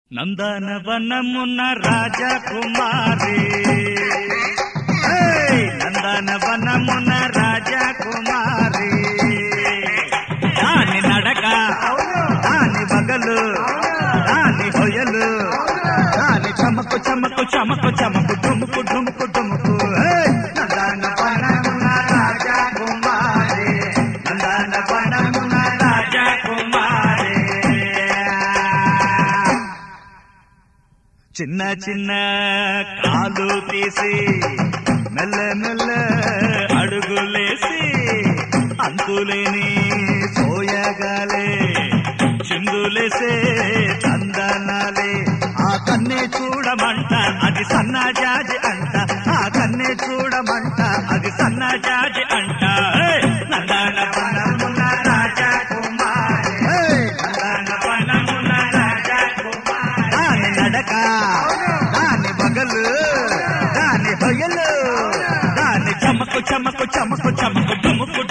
నందనవనమున రాజకుమారి ఏయ్! నందనవనమున రాజకుమారి దాని నడక దాని బగలు దాని హొయలు దాని చమకు చమకు చమకు చమకు డుముకు డుముకు డుముకు ఏయ్! నందనవనమున రాజకుమారి నందనవనమున రాజకుమారి చిన్న చిన్న కాలు తీసి మెల్ల మెల్ల అడుగులేసి అంతులేని సోయగాలే చిందులేసే తందనాలే ఆ కన్నే చూడమంట అది సన్నజాజి అంట ఆ కన్నే చూడమంట అది సన్నజాజి అంట ఏయ్! నందన వనమున రాజకుమారి ఏయ్! నందన వనమున రాజకుమారి దాని నడక దాని బగలు దాని హొయలు దాని చమకు చమకు చమకు చమకు డుముకు